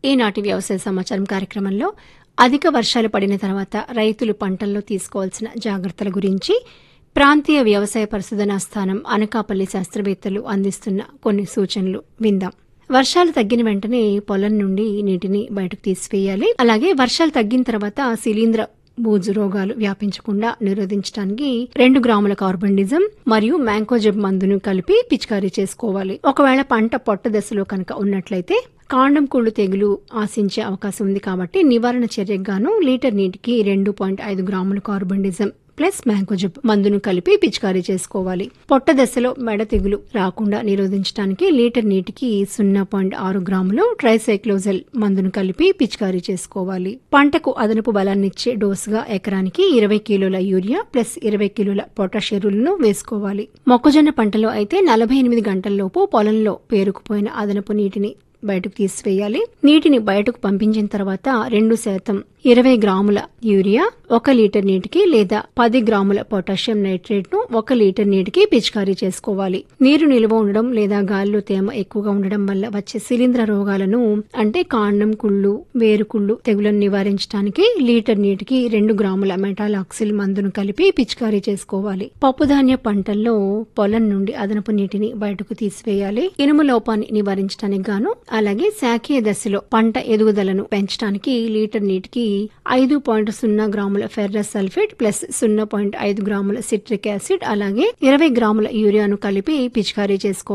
ఈనాటి వ్యవసాయ సమాచారం కార్యక్రమంలో అధిక వర్షాలు పడిన తర్వాత రైతులు పంటల్లో తీసుకోవాల్సిన జాగ్రత్తల గురించి ప్రాంతీయ వ్యవసాయ పరిశోధనా స్థానం అనకాపల్లి శాస్త్రవేత్తలు అందిస్తున్న కొన్ని సూచనలు విందాం వర్షాలు తగ్గిన వెంటనే పొలం నుండి నీటిని బయటకు తీసివేయాలి అలాగే వర్షాలు తగ్గిన తర్వాత శిలీంద్ర బూజు రోగాలు వ్యాపించకుండా నిరోధించడానికి రెండు గ్రాముల కార్బన్డిజం మరియు మ్యాంకోజెబ్ మందును కలిపి పిచికారీ చేసుకోవాలి ఒకవేళ పంట పొట్ట దశలో కనుక ఉన్నట్లయితే కాండం కుళ్ళు తెగులు ఆశించే అవకాశం ఉంది కాబట్టి నివారణ చర్యకు గాను లీటర్ నీటికి రెండు పాయింట్ ఐదు గ్రాముల కార్బన్డిజం ప్లస్ మ్యాంకోజబ్ మందును కలిపి పిచికారీ చేసుకోవాలి పొట్ట దశలో మెడ తెగులు రాకుండా నిరోధించడానికి లీటర్ నీటికి సున్నా పాయింట్ ఆరు గ్రాములు ట్రైసైక్లోజల్ మందును కలిపి పిచికారీ చేసుకోవాలి పంటకు అదనపు బలాన్నిచ్చే డోసుగా ఎకరానికి ఇరవై కిలోల యూరియా ప్లస్ ఇరవై కిలోల పొటాష్ ఎరువులను వేసుకోవాలి మొక్కజొన్న పంటలో అయితే నలభై ఎనిమిది గంటల్లోపు పొలంలో పేరుకుపోయిన అదనపు నీటిని బయటకు తీసివేయాలి నీటిని బయటకు పంపించిన తర్వాత రెండు శాతం ఇరవై గ్రాముల యూరియా ఒక లీటర్ నీటికి లేదా పది గ్రాముల పొటాషియం నైట్రేట్ ను ఒక లీటర్ నీటికి పిచికారీ చేసుకోవాలి నీరు నిల్వ ఉండడం లేదా గాలిలో తేమ ఎక్కువగా ఉండడం వల్ల వచ్చే శిలీంద్ర రోగాలను అంటే కాండం కుళ్ళు వేరుకుళ్ళు తెగులను నివారించడానికి లీటర్ నీటికి రెండు గ్రాముల మెటాలాక్సిల్ మందును కలిపి పిచికారీ చేసుకోవాలి పప్పుధాన్య పంటల్లో పొలం నుండి అదనపు నీటిని బయటకు తీసివేయాలి ఇనుము లోపాన్ని నివారించడానికి గాను అలాగే శాఖీయ దశలో పంట ఎదుగుదలను పెంచడానికి లీటర్ నీటికి ఐదు పాయింట్ సున్నా గ్రాముల ఫెర్రస్ సల్ఫేట్ ప్లస్ సున్నా పాయింట్ ఐదు గ్రాముల సిట్రిక్ యాసిడ్ అలాగే ఇరవై గ్రాముల యూరియాను కలిపి పిచికారీ చేసుకోవాలి